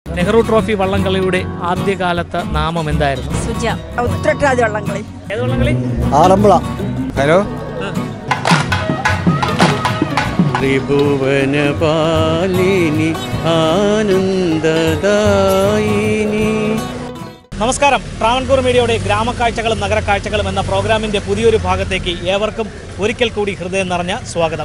Nehru trophy വള്ളംകളിയുടെ ആദ്യകാലത്തെ നാമം എന്തായിരുന്നു സുജ ഉത്രട്ടാതി വള്ളംകളി ഏത് വള്ളംകളി ആറന്മുള ഹലോ ത്രിഭുവനപാലിനി ആനന്ദദായിനി നമസ്കാരം ട്രാവൻകൂർ മീഡിയയുടെ ഗ്രാമക്കാഴ്ചകളും നഗരക്കാഴ്ചകളും എന്ന പ്രോഗ്രാമിന്റെ പുതിയൊരു ഭാഗത്തേക്ക് ഏവർക്കും ഒരിക്കൽ കൂടി ഹൃദയം നിറഞ്ഞ സ്വാഗതം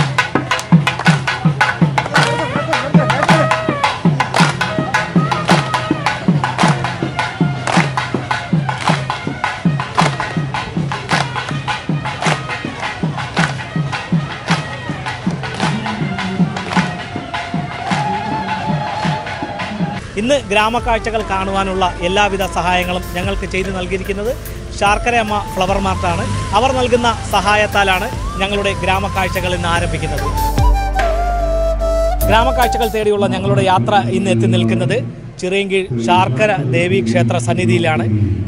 ഇന്ന് ഗ്രാമക്കാഴ്ചകൾ കാണുവാനുള്ള എല്ലാവിധ സഹായങ്ങളും ഞങ്ങൾക്ക് ചെയ്തു നൽകിയിരിക്കുന്നത് ശാർക്കരയമ്മ ഫ്ലവർ മാർട്ടാണ് അവർ നൽകുന്ന സഹായത്താലാണ് ഞങ്ങളുടെ ഗ്രാമക്കാഴ്ചകൾ ഇന്ന് ആരംഭിക്കുന്നത് ഗ്രാമക്കാഴ്ചകൾ തേടിയുള്ള ഞങ്ങളുടെ യാത്ര ഇന്ന് എത്തി നിൽക്കുന്നത് ചിറയൻകീഴ് ശാർക്കര ദേവി ക്ഷേത്ര സന്നിധിയിലാണ്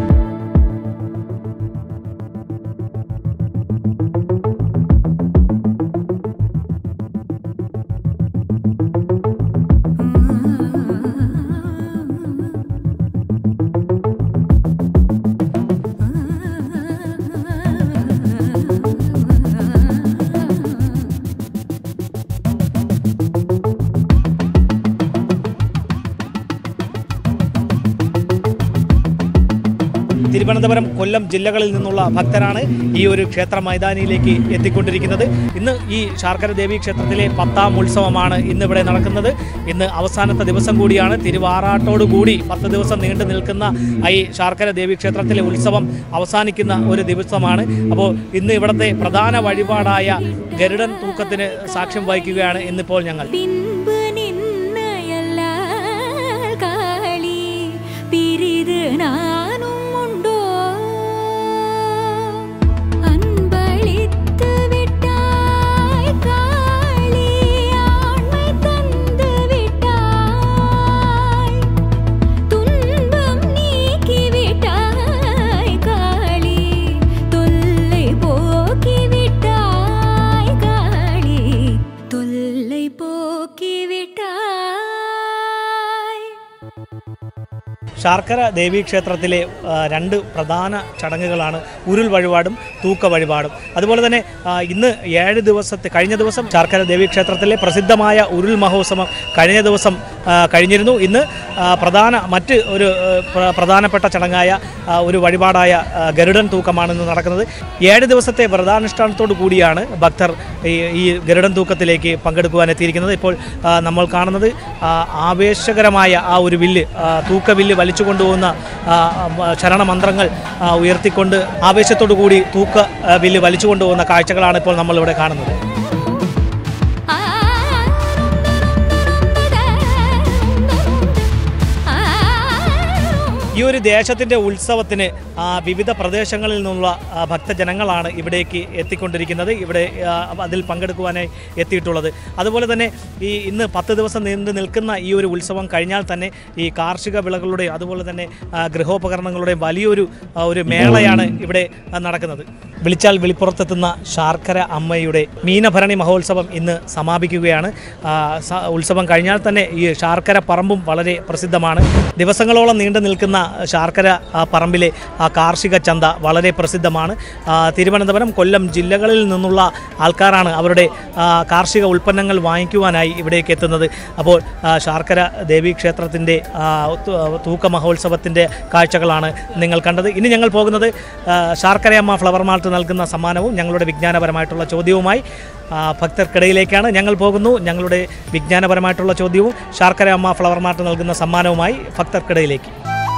തിരുവനന്തപുരം കൊല്ലം ജില്ലകളിൽ നിന്നുള്ള ഭക്തരാണ് ഈ ഒരു ക്ഷേത്ര മൈതാനിയിലേക്ക് എത്തിക്കൊണ്ടിരിക്കുന്നത് ഇന്ന് ഈ ശാർക്കര ദേവി ക്ഷേത്രത്തിലെ പത്താം ഉത്സവമാണ് ഇന്ന് ഇവിടെ നടക്കുന്നത് ഇന്ന് അവസാനത്തെ ദിവസം കൂടിയാണ് തിരുവാറാട്ടോടു കൂടി പത്ത് ദിവസം നീണ്ടു നിൽക്കുന്ന ഈ ശാർക്കര ദേവി ക്ഷേത്രത്തിലെ ഉത്സവം അവസാനിക്കുന്ന ഒരു ദിവസമാണ് അപ്പോൾ ഇന്ന് ഇവിടുത്തെ പ്രധാന വഴിപാടായ ഗരുഡൻ തൂക്കത്തിന് സാക്ഷ്യം വഹിക്കുകയാണ് ഇന്നിപ്പോൾ ഞങ്ങൾ பின்பு நின்னையல்லால் காளி பிரிது நானும் உண்டோ அன்பளித்து விட்டாய் காளி ஆண்மை தந்து விட்டாய் துன்பம் நீக்கி விட்டாய் காளி தொல்லை போக்கி விட்டாய் காளி தொல்லை போக்கி விட்டாய் ശാർക്കര ദേവീ ക്ഷേത്രത്തിലെ ആ, രണ്ട് പ്രധാന ചടങ്ങുകളാണ് ഉരുൾ വഴിപാടും തൂക്ക വഴിപാടും അതുപോലെ തന്നെ ആ, ഇന്ന് ഏഴ് ദിവസത്തെ കഴിഞ്ഞ ദിവസം ശാർക്കര ദേവീ ക്ഷേത്രത്തിലെ പ്രസിദ്ധമായ ഉരുൾ മഹോത്സവം കഴിഞ്ഞ ദിവസം ആ, കഴിഞ്ഞിരുന്നു ഇന്ന് ആ, പ്രധാന മറ്റ് ഒരു ആ, പ്ര- പ്രധാനപ്പെട്ട ചടങ്ങായ ആ, ഒരു വഴിപാടായ ആ, ഗരുഡൻ തൂക്കമാണ് ഇന്ന് നടക്കുന്നത് ഏഴ് ദിവസത്തെ വ്രതാനുഷ്ഠാനത്തോടു കൂടിയാണ് ഭക്തർ ഈ ഈ ഗരുഡൻ തൂക്കത്തിലേക്ക് പങ്കെടുക്കുവാൻ എത്തിയിരിക്കുന്നത് ഇപ്പോൾ ആ, നമ്മൾ കാണുന്നത് ആ, ആവേശകരമായ ആ ഒരു വില്ല് ആ, തൂക്കവില്ല് വലിച്ചു കൊണ്ടുപോകുന്ന ആ, മ- ശരണമന്ത്രങ്ങൾ ആ, ഉയർത്തിക്കൊണ്ട് ആവേശത്തോടു കൂടി തൂക്ക ആ, വില്ല് വലിച്ചു കൊണ്ടുപോകുന്ന കാഴ്ചകളാണ് ഇപ്പോൾ നമ്മളിവിടെ കാണുന്നത് ഈ ഒരു ദേശത്തിൻ്റെ ഉത്സവത്തിന് ആ, വിവിധ പ്രദേശങ്ങളിൽ നിന്നുള്ള ആ, ഭക്തജനങ്ങളാണ് ഇവിടേക്ക് എത്തിക്കൊണ്ടിരിക്കുന്നത് ഇവിടെ ആ, അതിൽ പങ്കെടുക്കുവാനായി എത്തിയിട്ടുള്ളത് അതുപോലെ തന്നെ ഈ ഇന്ന് പത്ത് ദിവസം നീണ്ടു നിൽക്കുന്ന ഈ ഒരു ഉത്സവം കഴിഞ്ഞാൽ തന്നെ ഈ കാർഷിക വിളകളുടെയും അതുപോലെ തന്നെ ആ, ഗൃഹോപകരണങ്ങളുടെയും വലിയൊരു ആ, ഒരു മേളയാണ് ഇവിടെ ആ, നടക്കുന്നത് വിളിച്ചാൽ വിളിപ്പുറത്തെത്തുന്ന ശാർക്കര അമ്മയുടെ മീനഭരണി മഹോത്സവം ഇന്ന് സമാപിക്കുകയാണ് ആ, സ- ഉത്സവം കഴിഞ്ഞാൽ തന്നെ ഈ ശാർക്കര പറമ്പും വളരെ പ്രസിദ്ധമാണ് ദിവസങ്ങളോളം നീണ്ടു നിൽക്കുന്ന ശാർക്കര ആ, പറമ്പിലെ ആ കാർഷിക ചന്ത വളരെ പ്രസിദ്ധമാണ് ആ, തിരുവനന്തപുരം കൊല്ലം ജില്ലകളിൽ നിന്നുള്ള ആൾക്കാരാണ് അവരുടെ ആ, കാർഷിക ഉൽപ്പന്നങ്ങൾ വാങ്ങിക്കുവാനായി ഇവിടേക്ക് എത്തുന്നത് അപ്പോൾ ആ, ശാർക്കര ദേവീ ക്ഷേത്രത്തിൻ്റെ ആ, തു- തൂക്ക മഹോത്സവത്തിൻ്റെ കാഴ്ചകളാണ് നിങ്ങൾ കണ്ടത് ഇനി ഞങ്ങൾ പോകുന്നത് ആ, ശാർക്കരയമ്മ ഫ്ലവർ മാർട്ട് നൽകുന്ന സമ്മാനവും ഞങ്ങളുടെ വിജ്ഞാനപരമായിട്ടുള്ള ചോദ്യവുമായി ആ, ഭക്തർക്കിടയിലേക്കാണ് ഞങ്ങൾ പോകുന്നു ഞങ്ങളുടെ വിജ്ഞാനപരമായിട്ടുള്ള ചോദ്യവും ശാർക്കരയമ്മ ഫ്ലവർ മാർട്ട് നൽകുന്ന സമ്മാനവുമായി ഭക്തർക്കിടയിലേക്ക്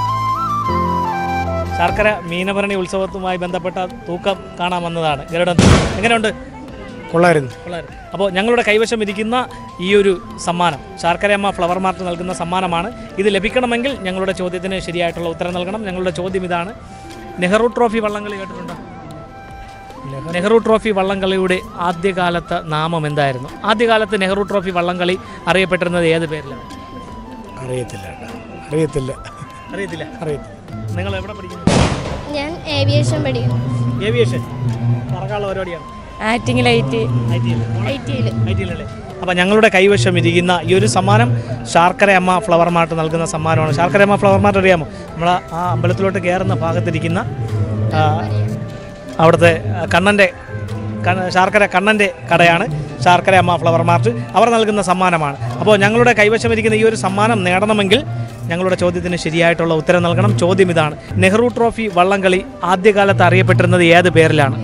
ശർക്കര മീനഭരണി ഉത്സവത്തുമായി ബന്ധപ്പെട്ട തൂക്കം കാണാൻ വന്നതാണ് ഗരുഡൻ തൂക്കം. എങ്ങനെയുണ്ട് കൊള്ളായിരുന്നു വളരെ അപ്പോൾ ഞങ്ങളുടെ കൈവശം ഇരിക്കുന്ന ഈ ഒരു സമ്മാനം ശാർക്കരയമ്മ ഫ്ലവർ മാർട്ട് നൽകുന്ന സമ്മാനമാണ് ഇത് ലഭിക്കണമെങ്കിൽ ഞങ്ങളുടെ ചോദ്യത്തിന് ശരിയായിട്ടുള്ള ഉത്തരം നൽകണം ഞങ്ങളുടെ ചോദ്യം ഇതാണ് നെഹ്റു ട്രോഫി വള്ളംകളി കേട്ടിട്ടുണ്ടോ നെഹ്റു ട്രോഫി വള്ളംകളിയുടെ ആദ്യകാലത്തെ നാമം എന്തായിരുന്നു ആദ്യകാലത്ത് നെഹ്റു ട്രോഫി വള്ളംകളി അറിയപ്പെട്ടിരുന്നത് ഏത് പേരിലാണ് അറിയത്തില്ല കേട്ടോ അറിയത്തില്ല അറിയത്തില്ല അറിയത്തില്ല നിങ്ങൾ എവിടെ പഠിക്കുന്നു ഞാൻ ഏവിയേഷൻ പഠിക്കുന്നു ഏവിയേഷൻ പറക്കാനുള്ള പരിപാടിയാണ് ആറ്റിങ്ങിൽ ഐ ടി ഐ ടിയിൽ ഐ ടിയിൽ ഐ ടിയിലല്ലേ അപ്പോൾ ഞങ്ങളുടെ കൈവശം ഇരിക്കുന്ന ഈ ഒരു സമ്മാനം ശാർക്കര അമ്മ ഫ്ലവർ മാർട്ട് നൽകുന്ന സമ്മാനമാണ് ശാർക്കര അമ്മ ഫ്ലവർ മാർട്ട് അറിയാമോ നമ്മൾ ആ അമ്പലത്തിലോട്ട് കയറുന്ന ഭാഗത്തിരിക്കുന്ന ആ, അവിടുത്തെ ആ, കണ്ണൻ്റെ കണ്ണ- ശാർക്കര കണ്ണൻ്റെ കടയാണ് ശാർക്കര അമ്മ ഫ്ലവർ മാർട്ട് അവർ നൽകുന്ന സമ്മാനമാണ് അപ്പോൾ ഞങ്ങളുടെ കൈവശമിരിക്കുന്ന ഈ ഒരു സമ്മാനം നേടണമെങ്കിൽ ഞങ്ങളുടെ ചോദ്യത്തിന് ശരിയായിട്ടുള്ള ഉത്തരം നൽകണം ചോദ്യം ഇതാണ് നെഹ്റു ട്രോഫി വള്ളംകളി ആദ്യകാലത്ത് അറിയപ്പെട്ടിരുന്നത് ഏത് പേരിലാണ്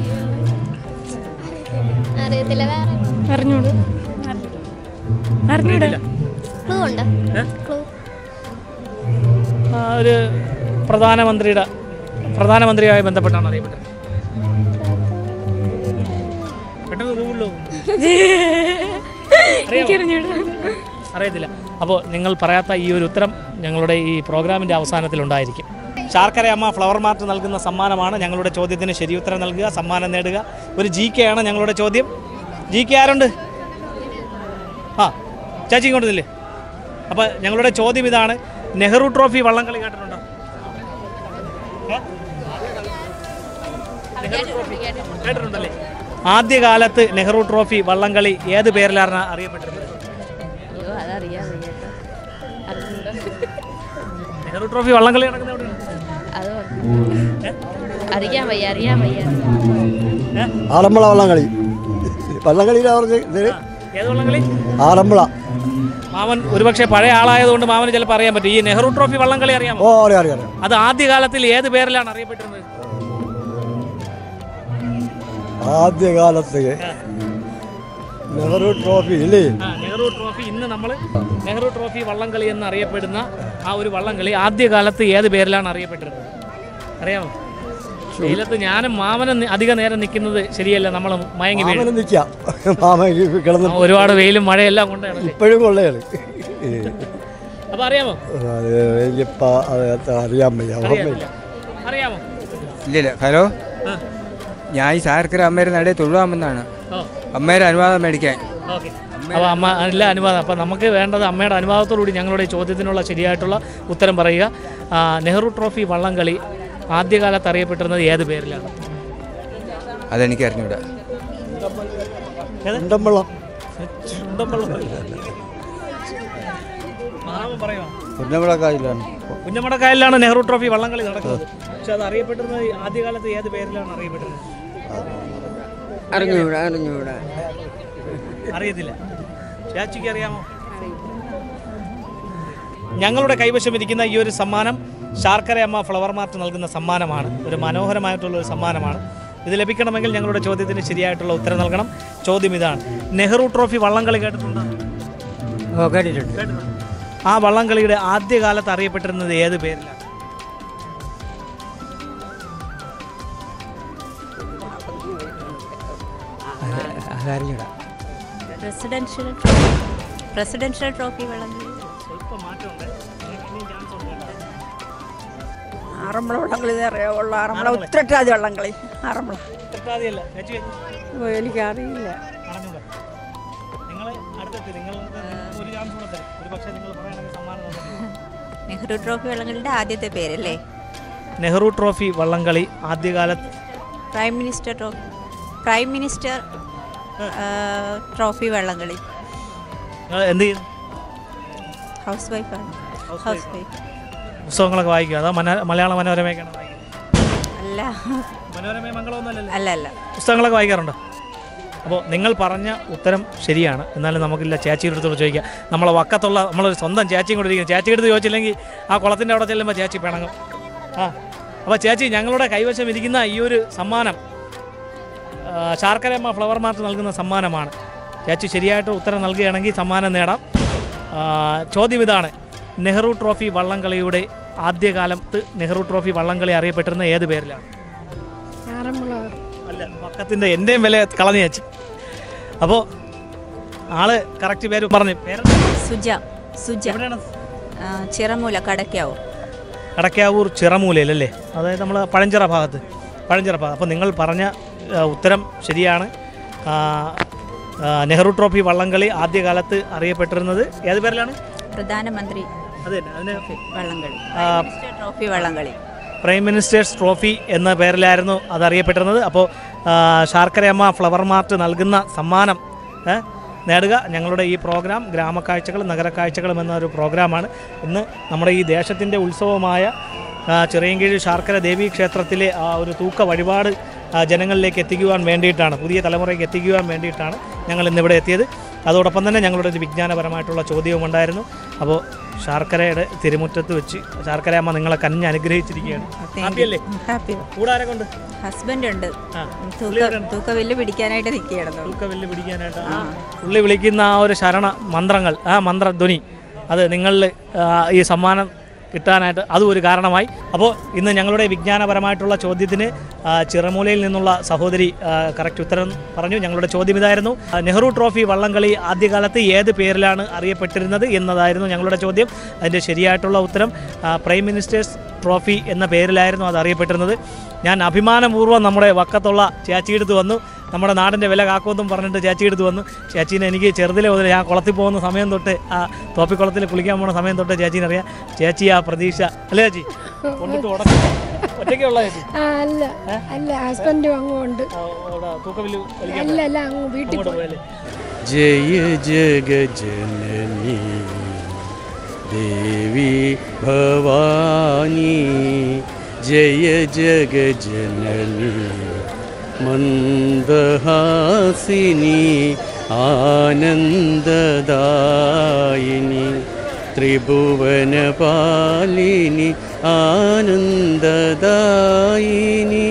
അറിയത്തില്ല വേറെ അറിഞ്ഞൂട് അറിഞ്ഞൂടെ ക്ലൂ ഉണ്ടോ ഏ? ക്ലൂ ആ, ഒരു പ്രധാനമന്ത്രിയുടെ പ്രധാനമന്ത്രിയുമായി ബന്ധപ്പെട്ടാണ് അറിയപ്പെട്ടത് പെട്ടെന്ന് ഗൂഗിളിലോ അറിയത്തില്ല അപ്പോൾ നിങ്ങൾ പറയാത്ത ഈ ഒരു ഉത്തരം ഞങ്ങളുടെ ഈ പ്രോഗ്രാമിൻ്റെ അവസാനത്തിലുണ്ടായിരിക്കും ശാർക്കര അമ്മ ഫ്ലവർ മാർട്ട് നൽകുന്ന സമ്മാനമാണ് ഞങ്ങളുടെ ചോദ്യത്തിന് ശരിയുത്തരം നൽകുക സമ്മാനം നേടുക ഒരു ജി കെ ആണ് ഞങ്ങളുടെ ചോദ്യം ജി കെ ആരുണ്ട് ആ ചേച്ചി ഇങ്ങോട്ട് നില്ലേ അപ്പോൾ ഞങ്ങളുടെ ചോദ്യം ഇതാണ് നെഹ്റു ട്രോഫി വള്ളംകളി കേട്ടിട്ടുണ്ടോ ഏ? നെഹ്റു ട്രോഫി കേട്ടിട്ടുണ്ടല്ലേ ആദ്യകാലത്ത് നെഹ്റു ട്രോഫി വള്ളംകളി ഏത് പേരിലാണ് അറിയപ്പെട്ടിരുന്നത് നെഹ്റു ട്രോഫി വള്ളംകളി നടക്കുന്ന എവിടെയാണ് ഏ? അറിയാൻ വയ്യ അറിയാൻ വയ്യ ഏ? ആറന്മുള വള്ളംകളി വള്ളംകളിയിലാണ് പറഞ്ഞത് ആ, ഏത് വള്ളംകളി ആറന്മുള മാമൻ ഒരുപക്ഷെ പഴയ ആളായതുകൊണ്ട് മാമന് ചിലപ്പോൾ അറിയാൻ പറ്റും ഈ നെഹ്റു ട്രോഫി വള്ളംകളി അറിയാമോ ഓ അറിയാം അറിയാം അറിയാം അത് ആദ്യകാലത്തിൽ ഏത് പേരിലാണ് അറിയപ്പെട്ടിരുന്നത് ആദ്യകാലത്ത് നെഹ്റു ട്രോഫി ഇല്ലേ ആ, നെഹ്റു ട്രോഫി ഇന്ന് നമ്മൾ നെഹ്റു ട്രോഫി വള്ളംകളി എന്ന് അറിയപ്പെടുന്ന ആ ഒരു വള്ളംകളി ആദ്യകാലത്ത് ഏത് പേരിലാണ് അറിയപ്പെട്ടിരുന്നത് അറിയാമോ വെയിലത്ത് ഞാനും മാമനും നി- അധിക നേരം നിൽക്കുന്നത് ശരിയല്ല നമ്മൾ മയങ്ങി വീഴും മാമന് നിൽക്കാം മാമ കിടന്ന് ആ, ഒരുപാട് വെയിലും മഴയെല്ലാം കൊണ്ടാണല്ലേ ഇപ്പോഴും കൊള്ളയാണ് അപ്പൊ അറിയാമോ അത് എനിക്കിപ്പോൾ അത് അറിയാൻ വയ്യ അറിയാമില്ല അറിയാമോ ഇല്ലില്ല ഹലോ ആ, ഞാൻ ഈ സാർക്കര അമ്മയുടെ നടയെ തൊഴുവാമെന്നാണ് ഓ അമ്മയുടെ അനുവാദം മേടിക്കാൻ ഓക്കെ അപ്പോൾ അമ്മ അല്ല അനുവാദം അപ്പോൾ നമുക്ക് വേണ്ടത് അമ്മയുടെ അനുവാദത്തോടുകൂടി ഞങ്ങളുടെ ഈ ചോദ്യത്തിനുള്ള ശരിയായിട്ടുള്ള ഉത്തരം പറയുക ആ, നെഹ്റു ട്രോഫി വള്ളംകളി ആദ്യകാലത്ത് അറിയപ്പെട്ടിരുന്നത് ഏത് പേരിലാണ് അതെനിക്ക് അറിഞ്ഞൂടാ ഉണ്ടമ്പള്ളം പുന്നമ്പളക്കായിലാണ് കുഞ്ഞമ്മടക്കായലിലാണ് നെഹ്റു ട്രോഫി വള്ളംകളി നടക്കുന്നത് പക്ഷെ അത് അറിയപ്പെട്ടിരുന്നത് ആദ്യകാലത്ത് ഏത് പേരിലാണ് അറിയപ്പെട്ടിരുന്നത് അറിഞ്ഞൂടാ അറിഞ്ഞൂടാ അറിയത്തില്ല ചാച്ചിക്ക് അറിയാമോ ഞങ്ങളുടെ കൈവശം ഇരിക്കുന്ന ഈ ഒരു സമ്മാനം ശാർക്കര അമ്മ ഫ്ലവർ മാർട്ട് നൽകുന്ന സമ്മാനമാണ് ഒരു മനോഹരമായിട്ടുള്ള ഒരു സമ്മാനമാണ് ഇത് ലഭിക്കണമെങ്കിൽ ഞങ്ങളുടെ ചോദ്യത്തിന് ശരിയായിട്ടുള്ള ഉത്തരം നൽകണം ചോദ്യം ഇതാണ് നെഹ്റു ട്രോഫി വള്ളംകളി കേട്ടിട്ടുണ്ടോ കേട്ടിട്ടുണ്ട് കേട്ടിട്ടുണ്ട് ആ വള്ളംകളിയുടെ ആദ്യകാലത്ത് അറിയപ്പെട്ടിരുന്നത് ഏത് പേരിലാണ് അതറിഞ്ഞൂടാ പ്രസിഡൻഷ്യൽ പ്രസിഡൻഷ്യൽ ട്രോഫി വള്ളംകളി സ്വല്പം മാറ്റമുണ്ട് ഇനിയും ചാൻസ് ഉണ്ട് കേട്ടോ. ആറന്മുള വള്ളംകളി അറിയാവുള്ള ആറന്മുള ഉത്രട്ടാതി വള്ളംകളി ആറന്മുള തെറ്റാതെയല്ല ചേച്ചി എനിക്കറിയില്ല പറഞ്ഞൂടെ നിങ്ങൾ അടുത്തെത്തി നിങ്ങൾ ഒരു ചാൻസ് കൂടെ തരും ഒരു പക്ഷേ നിങ്ങൾ പറയുകയാണെങ്കിൽ സമ്മാനം തന്നിട്ടുണ്ട് നെഹ്റു ട്രോഫി വള്ളംകളിയുടെ ആദ്യത്തെ പേരല്ലേ നെഹ്റു ട്രോഫി വള്ളംകളി ആദ്യകാലത്ത് prime minister trophy prime minister trophy വള്ളംകളി നിങ്ങൾ എന്ത് ചെയ്യുന്നു ഹൗസ് വൈഫാണ് House ഹൗസ് wife. വൈഫ് പുസ്തകങ്ങളൊക്കെ വായിക്കുക അതോ മന മലയാള മനോരമയൊക്കെയാണ് വായിക്കുന്നത് അല്ല മനോരമ മംഗളമൊന്നുമല്ലല്ലോ അല്ല അല്ല പുസ്തകങ്ങളൊക്കെ വായിക്കാറുണ്ടോ അപ്പോൾ നിങ്ങൾ പറഞ്ഞ ഉത്തരം ശരിയാണ് എന്നാലും നമുക്കില്ല ചേച്ചിയുടെ അടുത്തോട് ചോദിക്കാം നമ്മളെ വക്കത്തുള്ള നമ്മളൊരു സ്വന്തം ചേച്ചിയും കൂടെ ഇരിക്കുന്നു ചേച്ചിയുടെ അടുത്ത് ചോദിച്ചില്ലെങ്കിൽ ആ കുളത്തിൻ്റെ അവിടെ ചെല്ലുമ്പോൾ ചേച്ചി പിണങ്ങും ആ അപ്പോൾ ചേച്ചി ഞങ്ങളുടെ കൈവശം ഇരിക്കുന്ന ഈ ഒരു സമ്മാനം ആ, ശാർക്കരമ്മ ഫ്ലവർ മാർട്ട് നൽകുന്ന സമ്മാനമാണ് ചേച്ചി ശരിയായിട്ട് ഉത്തരം നൽകുകയാണെങ്കിൽ സമ്മാനം നേടാം ആ, ചോദ്യം ഇതാണ് നെഹ്റു ട്രോഫി വള്ളംകളിയുടെ ആദ്യകാലത്ത് നെഹ്റു ട്രോഫി വള്ളംകളി അറിയപ്പെട്ടിരുന്ന ഏത് പേരിലാണ് അല്ല പക്കത്തിൻ്റെ എൻ്റെയും വില കളഞ്ഞു ചേച്ചി അപ്പോൾ ആള് കറക്റ്റ് പേര് പറഞ്ഞു പേര് സുജ സുജ എവിടെയാണ് ആ, ചിറമൂല കടക്കാവൂർ കടക്കാവൂർ ചിറമൂലയിലല്ലേ അതായത് നമ്മൾ പഴഞ്ചിറ ഭാഗത്ത് പഴഞ്ചിറ ഭാഗം അപ്പോൾ നിങ്ങൾ പറഞ്ഞ ആ, ഉത്തരം ശരിയാണ് ആ, ആ, നെഹ്റു ട്രോഫി വള്ളംകളി ആദ്യകാലത്ത് അറിയപ്പെട്ടിരുന്നത് ഏത് പേരിലാണ് പ്രധാനമന്ത്രി അതെ അതിന് ട്രോഫി വള്ളംകളി ആ, പ്രൈം മിനിസ്റ്റർ ട്രോഫി വള്ളംകളി പ്രൈം മിനിസ്റ്റേഴ്സ് ട്രോഫി എന്ന പേരിലായിരുന്നു അത് അറിയപ്പെട്ടിരുന്നത് അപ്പോൾ ആ, ശാർക്കരയമ്മ ഫ്ലവർ മാർട്ട് നൽകുന്ന സമ്മാനം ഏ, നേടുക ഞങ്ങളുടെ ഈ പ്രോഗ്രാം ഗ്രാമക്കാഴ്ചകളും നഗരക്കാഴ്ചകളും എന്നൊരു പ്രോഗ്രാമാണ് ഇന്ന് നമ്മുടെ ഈ ദേശത്തിൻ്റെ ഉത്സവമായ ആ, ചിറയൻകീഴ് ശാർക്കര ദേവീ ക്ഷേത്രത്തിലെ ആ ഒരു തൂക്ക വഴിപാട് ആ, ജനങ്ങളിലേക്ക് എത്തിക്കുവാൻ വേണ്ടിയിട്ടാണ് പുതിയ തലമുറയ്ക്ക് എത്തിക്കുവാൻ വേണ്ടിയിട്ടാണ് ഞങ്ങൾ ഇന്നിവിടെ എത്തിയത് അതോടൊപ്പം തന്നെ ഞങ്ങളുടെ ഒരു വിജ്ഞാനപരമായിട്ടുള്ള ചോദ്യവും ഉണ്ടായിരുന്നു അപ്പോൾ ശാർക്കരയുടെ തിരുമുറ്റത്ത് വെച്ച് ശാർക്കര അമ്മ നിങ്ങളെ കനിഞ്ഞ് അനുഗ്രഹിച്ചിരിക്കുകയാണ് ഹാപ്പിയല്ലേ ഹാപ്പി കൂടാരെ കൊണ്ട് ഹസ്ബൻഡ് ഉണ്ട് ആ തൂക്ക തൂക്കവില്ല് പിടിക്കാനായിട്ട് നിൽക്കുകയായിരുന്നു തൂക്കവില്ല് പിടിക്കാനായിട്ട് ആ പുള്ളി വിളിക്കുന്ന ആ ഒരു ശരണ മന്ത്രങ്ങൾ ആ മന്ത്രധ്വനി അത് നിങ്ങളിൽ ആ, ഈ സമ്മാനം കിട്ടാനായിട്ട് അതും ഒരു കാരണമായി അപ്പോൾ ഇന്ന് ഞങ്ങളുടെ വിജ്ഞാനപരമായിട്ടുള്ള ചോദ്യത്തിന് ആ, ചിറമൂലയിൽ നിന്നുള്ള സഹോദരി കറക്റ്റ് ഉത്തരം പറഞ്ഞു ഞങ്ങളുടെ ചോദ്യം ഇതായിരുന്നു ആ, നെഹ്റു ട്രോഫി വള്ളംകളി ആദ്യകാലത്ത് ഏത് പേരിലാണ് അറിയപ്പെട്ടിരുന്നത് എന്നതായിരുന്നു ഞങ്ങളുടെ ചോദ്യം അതിൻ്റെ ശരിയായിട്ടുള്ള ഉത്തരം ആ, പ്രൈം മിനിസ്റ്റേഴ്സ് ട്രോഫി എന്ന പേരിലായിരുന്നു അത് അറിയപ്പെട്ടിരുന്നത് ഞാൻ അഭിമാനപൂർവ്വം നമ്മുടെ വക്കത്തുള്ള ചേച്ചിയെടുത്ത് വന്നു നമ്മുടെ നാടിൻ്റെ വില കാക്കുമെന്നും പറഞ്ഞിട്ട് ചേച്ചി എടുത്ത് വന്നു ചേച്ചീനെ എനിക്ക് ചെറുതിലെ മുതൽ ഞാൻ കുളത്തിൽ പോകുന്ന സമയം തൊട്ട് ആ തോപ്പിക്കുളത്തിൽ കുളിക്കാൻ പോകുന്ന സമയം തൊട്ട് ചേച്ചീനെ അറിയാം ചേച്ചി ആ പ്രതീക്ഷ അല്ലേ ചേച്ചി കൊണ്ടിട്ട് ഉടക്കി ഒറ്റയ്ക്കുള്ള ചേച്ചി ആ അല്ല അല്ല ഹസ്ബൻഡും അങ്ങുണ്ട് ആ, അവിടെ തൂക്കവില് വലിക്കാൻ അല്ല അല്ല അങ്ങ് വീട്ടിൽ അങ്ങോട്ട് പോയല്ലേ जय जगजननी देवी भवानी जय जगजननी मन्दहासिनी आनन्ददायिनी त्रिभुवनपालिनी आनन्ददायिनी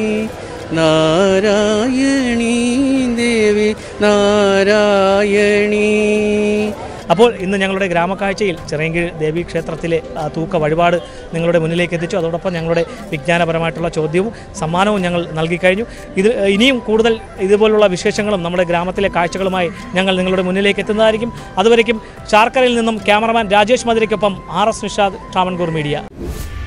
നാരായണീ ദേവി നാരായണീ അപ്പോൾ ഇന്ന് ഞങ്ങളുടെ ഗ്രാമക്കാഴ്ചയിൽ ചിറയൻകീഴ് ദേവീ ക്ഷേത്രത്തിലെ ആ, തൂക്ക വഴിപാട് നിങ്ങളുടെ മുന്നിലേക്ക് എത്തിച്ചു അതോടൊപ്പം ഞങ്ങളുടെ വിജ്ഞാനപരമായിട്ടുള്ള ചോദ്യവും സമ്മാനവും ഞങ്ങൾ നൽകിക്കഴിഞ്ഞു ഇത് ഇനിയും കൂടുതൽ ഇതുപോലുള്ള വിശേഷങ്ങളും നമ്മുടെ ഗ്രാമത്തിലെ കാഴ്ചകളുമായി ഞങ്ങൾ നിങ്ങളുടെ മുന്നിലേക്ക് എത്തുന്നതായിരിക്കും അതുവരയ്ക്കും ശാർക്കരയിൽ നിന്നും ക്യാമറമാൻ രാജേഷ് മധുരയ്ക്കൊപ്പം R S Nishad Travancore media